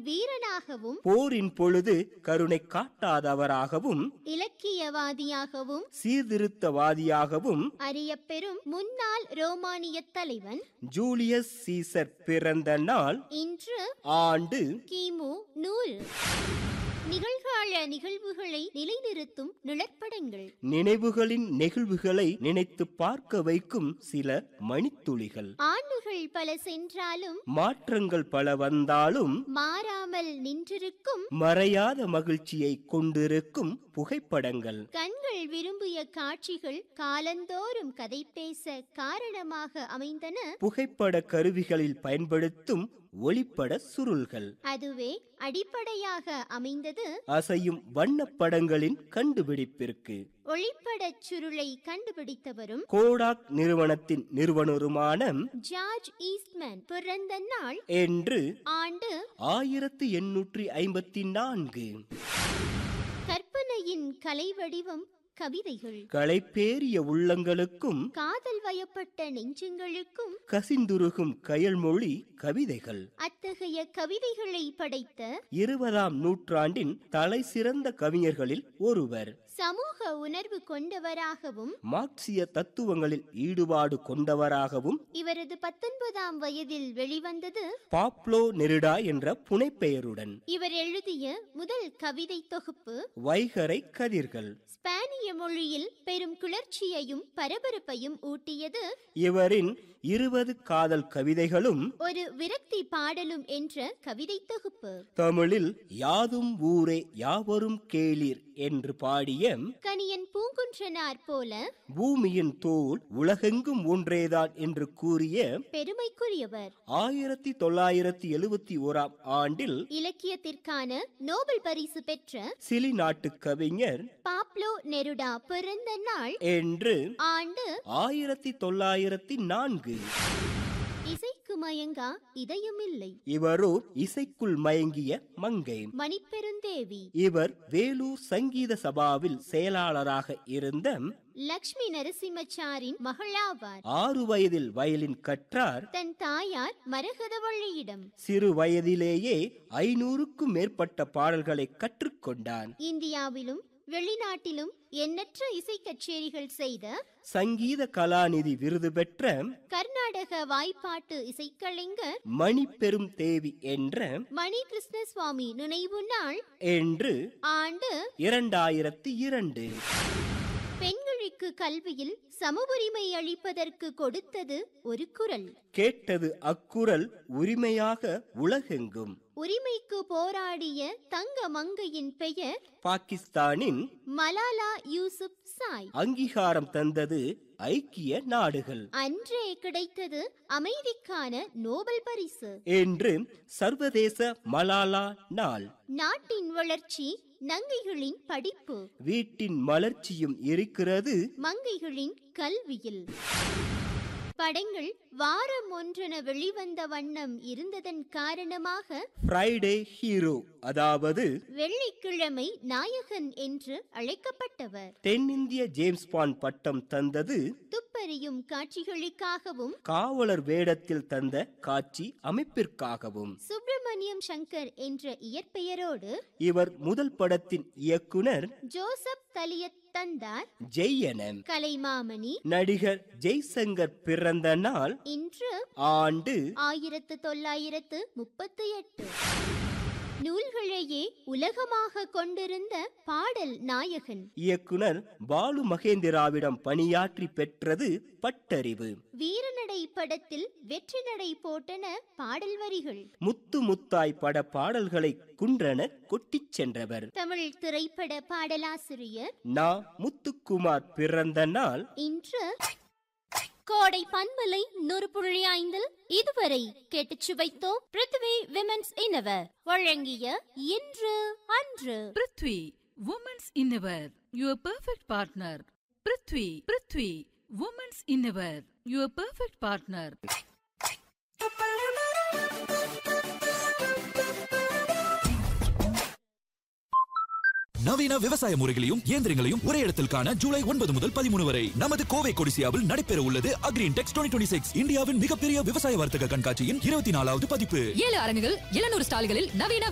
வீரனாகவும் போரின் பொழுது கருணை காட்டாதவராகவும் இலக்கியவாதியாகவும் சீர்திருத்தவாதியாகவும் அறியப்பெறும் முன்னாள் ரோமானிய தலைவன் ஜூலியஸ் சீசர் பிறந்த நாள் இன்று ஆண்டு கிமு நூறு நிகழ்கால நிகழ்வுகளை நிலைநிறுத்தும் நிழற்படங்கள் நினைவுகளின் நெகிழ்வுகளை நினைத்து பார்க்க வைக்கும் சில மணித்துளிகள் ஆண்டுகள் பல சென்றாலும் மாற்றங்கள் பல வந்தாலும் மாறாமல் நின்றிருக்கும் மறையாத மகிழ்ச்சியை கொண்டிருக்கும் புகைப்படங்கள் கண்கள் விரும்பிய காட்சிகள் காலந்தோறும் கதை பேச காரணமாக அமைந்தன புகைப்பட கருவிகளில் பயன்படுத்தும் ஒளிப்பட சுருள்கள் அதுவே அடிப்படையாக அமைந்தது அசையும் வண்ணப்படங்களின் கண்டுபிடிப்பிற்கு ஒளிப்படச் சுருளை கண்டுபிடித்தவரும் கோடாக் நிறுவனத்தின் நிறுவனருமான ஜார்ஜ் ஈஸ்ட்மேன் பிறந்த நாள் என்று ஆண்டு ஆயிரத்து எண்ணூற்றி ஐம்பத்தி நான்கு கற்பனையின் கலை வடிவம் கவிதைகள் களைப்பேறிய உள்ளங்களுக்கும் காதல் வயப்பட்ட நெஞ்சங்களுக்கும் கசிந்துருகும் கயல்மொழி கவிதைகள் அத்தகைய கவிதைகளை படைத்த இருபதாம் நூற்றாண்டின் தலை சிறந்த கவிஞர்களில் ஒருவர் சமூக உணர்வு கொண்டவராகவும் மார்க்சிய தத்துவங்களில் ஈடுபாடு கொண்டவராகவும் இவரது பத்தொன்பதாம் வயதில் வெளிவந்தது பாப்லோ நெருடா என்ற புனைப்பெயருடன் இவர் எழுதிய முதல் கவிதை தொகுப்பு வைகரை கதிர்கள் ஸ்பானிய மொழியில் பெரும் கிளர்ச்சியையும் பரபரப்பையும் ஊட்டியது இவரின் இருபது காதல் கவிதைகளும் ஒரு விரக்தி பாடலும் என்ற கவிதை தொகுப்பு தமிழில் யாதும் ஊரே யாவரும் கேளீர் என்று பாடிய கணியன் பூங்குன்றனார் போல பூமியின் தோல் உலகெங்கும் ஒன்றேதான் என்று கூறிய பெருமைக்குரியவர் ஆயிரத்தி தொள்ளாயிரத்தி எழுவத்தி ஓராம் ஆண்டில் இலக்கியத்திற்கான நோபல் பரிசு பெற்ற சிலி நாட்டு கவிஞர் பாப்லோ நெருடா பிறந்த நாள் என்று ஆண்டு ஆயிரத்தி தொள்ளாயிரத்தி நான்கு இசைக்கு மயங்கா இதயமில்லை இவரோ இசைக்குள் மயங்கிய மங்கை மணிப்பெருந்தேவி இவர் வேலூர் சங்கீத சபாவில் செயலாளராக இருந்த லக்ஷ்மி நரசிம்மச்சாரின் மகளாவார் ஆறு வயதில் வயலின் கற்றார் தன் தாயார் மரகதவள்ளியிடம் சிறு வயதிலேயே ஐநூறுக்கும் மேற்பட்ட பாடல்களை கற்றுக்கொண்டார் இந்தியாவிலும் வெளிநாட்டிலும் எண்ணற்ற இசை கச்சேரிகள் செய்த சங்கீத கலாநிதி விருது பெற்ற கர்நாடக வாய்ப்பாட்டு இசைக்கலைஞர் மணி பெரும் தேவி என்ற மணி கிருஷ்ணசுவாமி நினைவு நாள் என்று ஆண்டு இரண்டாயிரத்தி இரண்டு பெண்களுக்கு கல்வியில் சம உரிமை அளிப்பதற்கு கொடுத்தது ஒரு குரல் கேட்டது அக்குரல் உரிமையாக உலகெங்கும் உரிமைக்கு போராடிய தங்க மங்கையின் பெயர் பாகிஸ்தானின் மலாலா யூசுப் சாய் அங்கீகாரம் தந்தது ஐக்கிய நாடுகள் அன்றே கிடைத்தது அமைதிக்கான நோபல் பரிசு என்று சர்வதேச மலாலா நாள் நாட்டின் வளர்ச்சி நங்கைகளின் படிப்பு வீட்டின் மலர்ச்சியும் இருக்கிறது மங்கைகளின் கல்வியில் படங்கள் வாரம் ஒன்றென வெளிவந்த வண்ணம் இருந்ததன் காரணமாக ஃப்ரைடே ஹீரோ அதாவது வெள்ளிக்கிழமை நாயகன் என்று அழைக்கப்பட்டவர் தென்னிந்திய ஜேம்ஸ் பாண்ட் பட்டம் தந்தது துப்பறியும் காட்சிகளுக்காகவும் காவலர் வேடத்தில் தந்த காட்சி அமைப்பிற்காகவும் சுப்பிரமணியம் சங்கர் என்ற இயற்பெயரோடு இவர் முதல் படத்தின் இயக்குனர் ஜோசப் தலியத் தந்தார் ஜெய்யனம் கலைமாமணி நடிகர் ஜெய்சங்கர் பிறந்த நாள் இன்று ஆண்டு ஆயிரத்து தொள்ளாயிரத்து முப்பத்தி எட்டு நூல்களையே உலகமாக கொண்டிருந்த பாடல் நாயகன் இயக்குனர் பாலு மகேந்திராவிடம் பணியாற்றி பெற்றது பட்டறிவு வீரநடை படத்தில் வெற்றி நடை போட்டன பாடல் வரிகள் முத்து முத்தாய் பட பாடல்களை குன்றன கொட்டிச் சென்றவர் தமிழ் திரைப்பட பாடலாசிரியர் நா முத்துக்குமார் பிறந்த நாள் இன்று கோடை பண்பலை நூறு புள்ளி ஐந்தில் இதுவரை கேட்டுச் சுவைத்தோம் பிருத்வி விமென்ஸ் இன்னவர் வழங்கிய இன்று அன்று prithvi women's innerwear your perfect partner prithvi prithvi women's innerwear your perfect partner நவீன விவசாய முறைகளையும் இயந்திரங்களையும் ஒரே இடத்தில் காண ஜூலை ஒன்பது முதல் பதிமூணு வரை நமது கோவை கொடிசியாவில் நடைபெற உள்ளது அக்ரீன் டெக்ஸ் டுவெண்ட்டி சிக்ஸ் இந்தியாவின் மிகப்பெரிய விவசாய வர்த்தக கண்காட்சியின் இருபத்தி நாலாவது பதிப்பு ஏழு அரங்குகள் எழுநூறு ஸ்டால்களில் நவீன